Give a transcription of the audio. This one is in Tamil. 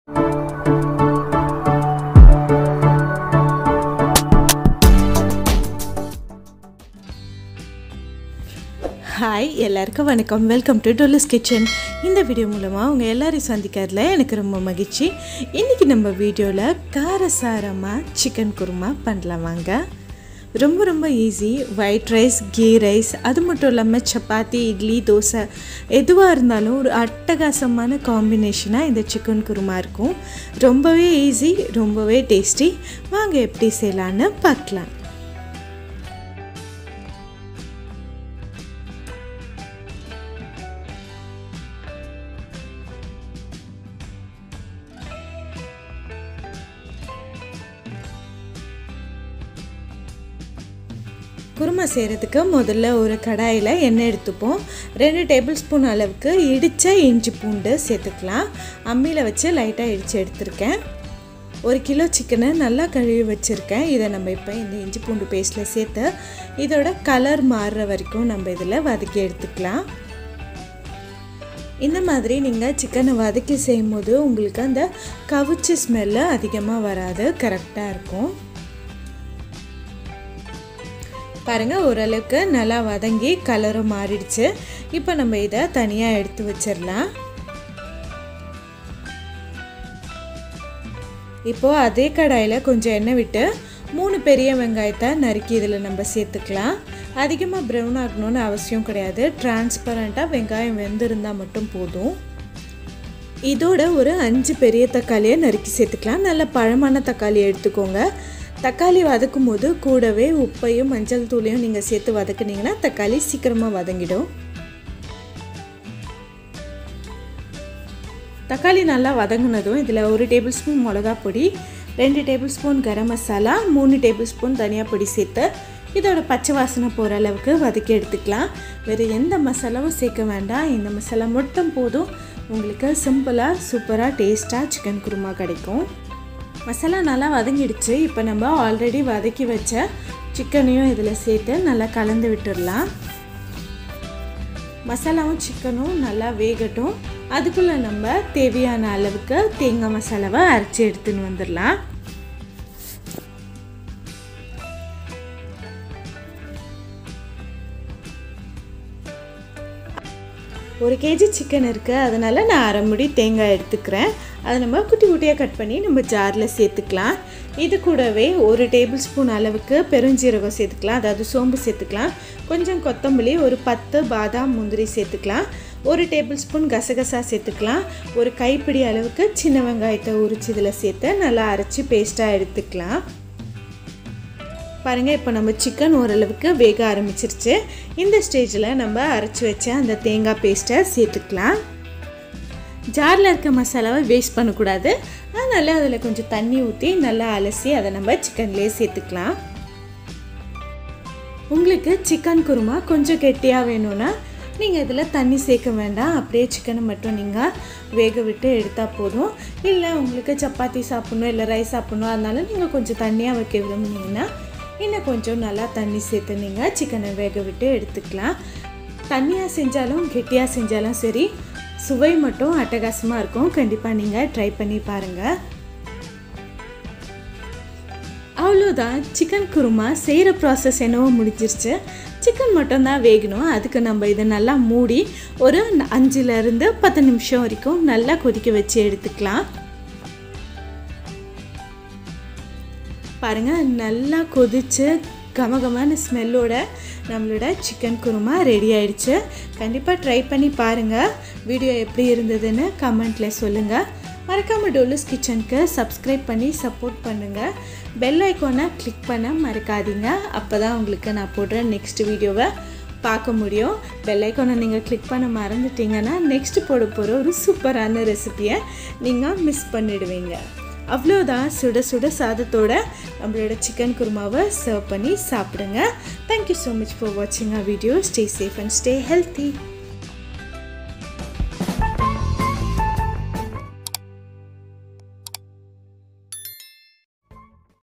ஹாய் எல்லாருக்கும் வணக்கம் வெல்கம் டு டொலிஸ் கிச்சன் இந்த வீடியோ மூலமாக உங்கள் எல்லாரையும் சந்திக்கிறதுல எனக்கு ரொம்ப மகிழ்ச்சி இன்றைக்கி நம்ம வீடியோவில் காரசாரமாக சிக்கன் குருமா பண்ணலாம் வாங்க ரொம்ப ரொம்ப easy white rice ghee rice அது மட்டும் இல்லாமல் சப்பாத்தி இட்லி தோசை எதுவாக இருந்தாலும் ஒரு அட்டகாசமான காம்பினேஷனாக இந்த சிக்கன் குருமா இருக்கும் ரொம்பவே ஈஸி ரொம்பவே டேஸ்டி வாங்க எப்படி செய்யலான்னு பார்க்கலாம் குருமா செய்கிறதுக்கு முதல்ல ஒரு கடாயில் எண்ணெய் எடுத்துப்போம் ரெண்டு டேபிள் ஸ்பூன் அளவுக்கு இடித்த இஞ்சி பூண்டு சேர்த்துக்கலாம் அம்மியில் வச்சு லைட்டாக இடித்து எடுத்திருக்கேன் ஒரு கிலோ சிக்கனை நல்லா கழுவி வச்சுருக்கேன் இதை நம்ம இப்போ இந்த இஞ்சி பூண்டு பேஸ்ட்டில் சேர்த்து இதோட கலர் மாறுற வரைக்கும் நம்ம இதில் வதக்கி எடுத்துக்கலாம் இந்த மாதிரி நீங்கள் சிக்கனை வதக்கி செய்யும்போது உங்களுக்கு அந்த கவுச்சி ஸ்மெல்லு அதிகமாக வராது கரெக்டாக இருக்கும் பாருங்கள் ஓரளவுக்கு நல்லா வதங்கி கலரும் மாறிடுச்சு இப்போ நம்ம இதை தனியாக எடுத்து வச்சிடலாம் இப்போது அதே கடாயில் கொஞ்சம் எண்ணெய் விட்டு மூணு பெரிய வெங்காயத்தை நறுக்கி இதில் நம்ம சேர்த்துக்கலாம் அதிகமாக ப்ரௌன் ஆகணும்னு அவசியம் கிடையாது டிரான்ஸ்பரண்ட்டாக வெங்காயம் வெந்திருந்தால் மட்டும் போதும் இதோட ஒரு அஞ்சு பெரிய தக்காளியை நறுக்கி சேர்த்துக்கலாம் நல்ல பழமான தக்காளி எடுத்துக்கோங்க தக்காளி வதக்கும் போது கூடவே உப்பையும் மஞ்சள் தூளையும் நீங்கள் சேர்த்து வதக்குனீங்கன்னா தக்காளி சீக்கிரமாக வதங்கிடும் தக்காளி நல்லா வதங்கினதும் இதில் ஒரு டேபிள் ஸ்பூன் மிளகா பொடி ரெண்டு டேபிள் ஸ்பூன் கரம் மசாலா மூணு டேபிள் ஸ்பூன் தனியா பொடி சேர்த்து இதோட பச்சை வாசனை போகிற அளவுக்கு வதக்கி எடுத்துக்கலாம் வேறு எந்த மசாலாவும் சேர்க்க வேண்டாம் இந்த மசாலா மட்டும் போதும் உங்களுக்கு சிம்பிளாக சூப்பராக டேஸ்ட்டாக சிக்கன் குருமா கிடைக்கும் மசாலா நல்லா வதங்கிடுச்சு இப்போ நம்ம ஆல்ரெடி வதக்கி வச்ச சிக்கனையும் இதில் சேர்த்து நல்லா கலந்து விட்டுடலாம் மசாலாவும் சிக்கனும் நல்லா வேகட்டும் அதுக்குள்ளே நம்ம தேவையான அளவுக்கு தேங்காய் மசாலாவை அரைச்சி எடுத்துன்னு வந்துடலாம் ஒரு கேஜி சிக்கன் இருக்குது அதனால் நான் அரை முடி தேங்காய் எடுத்துக்கிறேன் அதை நம்ம குட்டி குட்டியாக கட் பண்ணி நம்ம ஜாரில் சேர்த்துக்கலாம் இது கூடவே ஒரு டேபிள் ஸ்பூன் அளவுக்கு பெருஞ்சீரகம் சேர்த்துக்கலாம் அதாவது சோம்பு சேர்த்துக்கலாம் கொஞ்சம் கொத்தமல்லி ஒரு பத்து பாதாம் முந்திரி சேர்த்துக்கலாம் ஒரு டேபிள் ஸ்பூன் கசகசா சேர்த்துக்கலாம் ஒரு கைப்பிடி அளவுக்கு சின்ன வெங்காயத்தை உரிச்சு இதில் சேர்த்து நல்லா அரைச்சி பேஸ்ட்டாக எடுத்துக்கலாம் பாருங்கள் இப்போ நம்ம சிக்கன் ஓரளவுக்கு வேக ஆரம்பிச்சிருச்சு இந்த ஸ்டேஜில் நம்ம அரைச்சி வச்ச அந்த தேங்காய் பேஸ்ட்டை சேர்த்துக்கலாம் ஜாரில் இருக்க மசாலாவை வேஸ்ட் பண்ணக்கூடாது அதனால் அதில் கொஞ்சம் தண்ணி ஊற்றி நல்லா அலசி அதை நம்ம சிக்கன்லேயே சேர்த்துக்கலாம் உங்களுக்கு சிக்கன் குருமா கொஞ்சம் கெட்டியாக வேணும்னா நீங்கள் இதில் தண்ணி சேர்க்க வேண்டாம் அப்படியே சிக்கனை மட்டும் நீங்கள் வேக விட்டு எடுத்தால் போதும் இல்லை உங்களுக்கு சப்பாத்தி சாப்பிட்ணும் இல்லை ரைஸ் சாப்பிட்ணும் அதனால நீங்கள் கொஞ்சம் தண்ணியாக வைக்க விரும்புனீங்கன்னா இன்னும் கொஞ்சம் நல்லா தண்ணி சேர்த்து நீங்கள் சிக்கனை வேக விட்டு எடுத்துக்கலாம் தண்ணியாக செஞ்சாலும் கெட்டியாக செஞ்சாலும் சரி சுவை மட்டும் அட்டகாசமாக இருக்கும் கண்டிப்பாக நீங்கள் ட்ரை பண்ணி பாருங்கள் அவ்வளோதான் சிக்கன் குருமா செய்கிற ப்ராசஸ் என்னவோ முடிஞ்சிருச்சு சிக்கன் மட்டும்தான் வேகணும் அதுக்கு நம்ம இதை நல்லா மூடி ஒரு அஞ்சுலேருந்து பத்து நிமிஷம் வரைக்கும் நல்லா கொதிக்க வச்சு எடுத்துக்கலாம் பாருங்கள் நல்லா கொதித்து கமகமான ஸ்மெல்லோட நம்மளோட சிக்கன் குருமா ரெடி ஆயிடுச்சு கண்டிப்பாக ட்ரை பண்ணி பாருங்கள் வீடியோ எப்படி இருந்ததுன்னு கமெண்ட்டில் சொல்லுங்கள் மறக்காமல் டோலஸ் கிச்சனுக்கு சப்ஸ்கிரைப் பண்ணி சப்போர்ட் பண்ணுங்கள் பெல் ஐக்கானை கிளிக் பண்ண மறக்காதீங்க அப்போ தான் உங்களுக்கு நான் போடுற நெக்ஸ்ட் வீடியோவை பார்க்க முடியும் பெல் ஐக்கானை நீங்கள் கிளிக் பண்ண மறந்துட்டீங்கன்னா நெக்ஸ்ட் போட போகிற ஒரு சூப்பரான ரெசிப்பியை நீங்கள் மிஸ் பண்ணிடுவீங்க அவ்வளோதான் சுட சுட சாதத்தோட நம்மளோட சிக்கன் குருமாவை சர்வ் பண்ணி சாப்பிடுங்க தேங்க்யூ ஸோ மச் ஃபார் வாட்சிங் a video stay safe and stay healthy